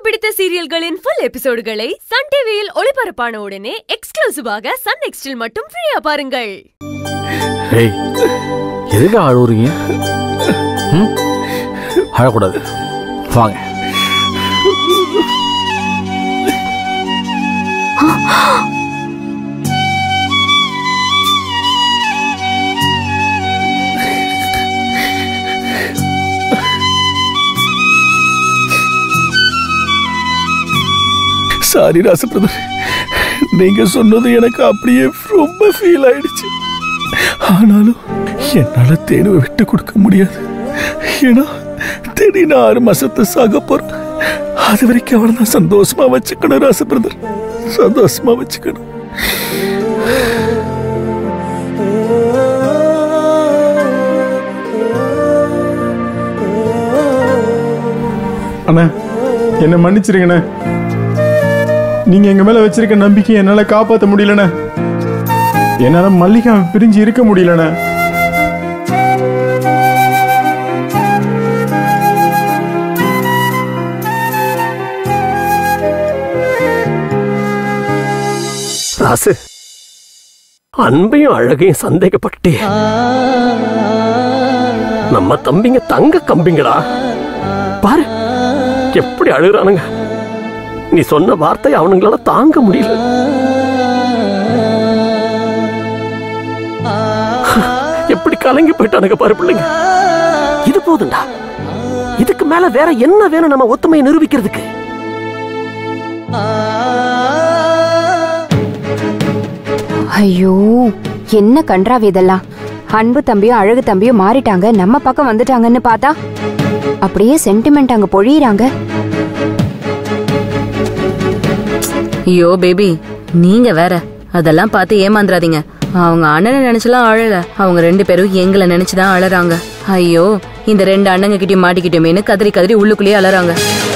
பிடித்த சீரியல்களின் full எபிசோடுகளை Sun டிவியில் ஒளிபரப்பான உடனே எக்ஸ்க்ளூசிவாக சன் நெக்ஸ்டில் மட்டும் ஃப்ரீயா பாருங்கள் ஏய் எதுக்கு அழுவுறீங்க ம் அழக்கூடாது வாங்க சாரி ராச பிரதர் நீங்க சொன்னது எனக்கு அப்படியே ரொம்ப ஃபீல் ஆயிடுச்சு ஆனாலும் என்னால தேனுவை விட்டு கொடுக்க முடியாது ஏன்னா திடீர்னு ஆறு மாசத்தை சாக போறேன் அது வரைக்கும் அவளை நான் சந்தோஷமா வச்சுக்கணும் ராச பிரதர் சந்தோஷமா வச்சுக்கணும் அண்ணா என்னை மன்னிச்சிருங்கண்ணே நீங்க எங்க மேல வச்சிருக்க நம்பிக்கை என்னால காப்பாத்த முடியலண்ணே என்னால மல்லிகா பிரிஞ்சு இருக்க முடியலண்ணே ராசு அன்பையும் அழகையும் சந்தேகப்பட்டு நம்ம தம்பிங்க தங்க கம்பிங்கடா பாரு எப்படி அழுகுறானுங்க நீ சொன்ன வார்த்தை அவனுங்களால தாங்க முடியல எப்படி கலங்கி போயிட்டானுங்க பாரு பிள்ளைங்க இது போதுண்டா இதுக்கு மேல வேற என்ன வேணும் நம்ம ஒத்துமையை நிரூபிக்கிறதுக்கு ஐயோ என்ன கன்றாவி இதெல்லாம் அன்பு தம்பியும் அழகு தம்பியும் மாறிட்டாங்க நம்ம பக்கம் வந்துட்டாங்கன்னு பார்த்தா அப்படியே சென்டிமெண்ட் அங்க பொழியிறாங்க ஐயோ பேபி நீங்க வேற அதெல்லாம் பார்த்து ஏமாந்துறாதீங்க அவங்க அண்ணனை நினைச்சலாம் அழல அவங்க ரெண்டு பேரும் எங்களை நினைச்சுதான் அழறாங்க ஐயோ இந்த ரெண்டு அண்ணங்க கிட்டயும் மாட்டிக்கிட்டோமேனு கதறி கதறி உள்ளுக்குள்ளேயே அலறாங்க